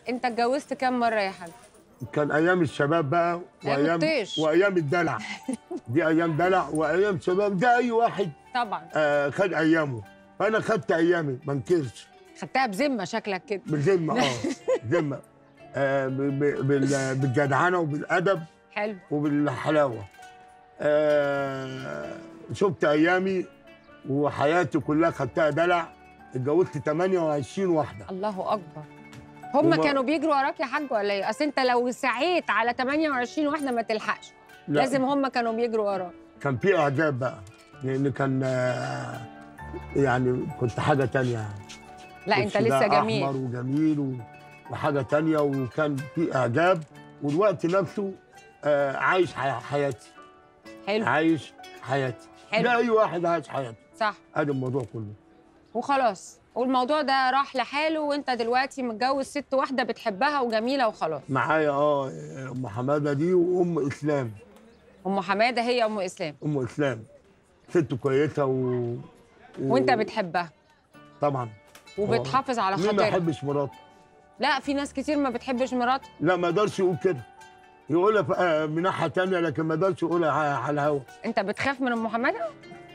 انت اتجوزت كام مره يا حاج كان ايام الشباب بقى أيام وايام الطيش. وايام الدلع دي ايام دلع وايام شباب ده اي واحد طبعا آه خد ايامه فانا خدت ايامي ما انكرش خدتها بذمه شكلك كده بذمه اه ذمه آه ب- ب- بال- بالجدعنه وبالادب حلو وبالحلاوه آه شفت ايامي وحياتي كلها خدتها دلع اتجوزت 28 واحده الله اكبر هم وما- كانوا بيجروا وراك يا حاج ولا ايه اصل انت لو سعيت على 28 واحده ما تلحقش لا، لازم هم كانوا بيجروا وراك كان في اعجاب بقى لان كان آه، يعني كنت حاجه تانية يعني لا كنت انت لسه بقى جميل احمر وجميل و- وحاجه تانية وكان في اعجاب والوقت نفسه آه، عايش حي- حياتي حلو عايش حياتي حلو. لا اي واحد عايش حياته صح ادي الموضوع كله وخلاص والموضوع ده راح لحاله وانت دلوقتي متجوز ست واحده بتحبها وجميله وخلاص معايا اه ام حماده دي وام اسلام ام حماده هي ام اسلام ام اسلام ست كويسه و... و... وانت بتحبها طبعا وبتحافظ على مين ما خاطرها يحبش مراته لا في ناس كتير ما بتحبش مراته لا ما يقدرش يقول كده يقولها ف- آه، من ناحيه تانية لكن ما يقدرش يقولها ع- على الهوا انت بتخاف من ام حماده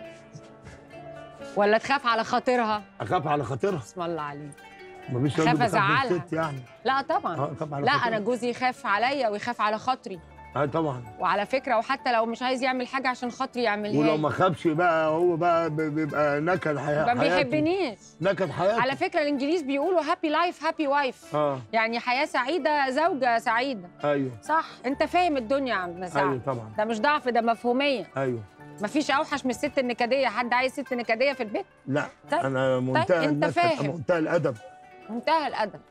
ولا تخاف على خاطرها اخاف على خاطرها بسم الله عليك مفيش أخاف راجل بيخاف من أزعلها. الست يعني لا طبعا اه اخاف على لا خاطرها انا جوزي يخاف عليا ويخاف على خاطري اه طبعا وعلى فكره وحتى لو مش عايز يعمل حاجه عشان خاطري يعملها ولو لي. ما خافش بقى هو بقى ب- بيبقى نكد حياته ما بيحبنيش نكد حياته على فكره الانجليز بيقولوا هابي لايف هابي وايف اه يعني حياه سعيده زوجه سعيده ايوه صح انت فاهم الدنيا يا عم ايوه سعد طبعا ده مش ضعف ده مفهوميه ايوه مفيش اوحش من الست النكديه حد عايز ست نكديه في البيت لا طيب، انا منتهى أنت النكد، فاهم. منتهى الادب منتهى الادب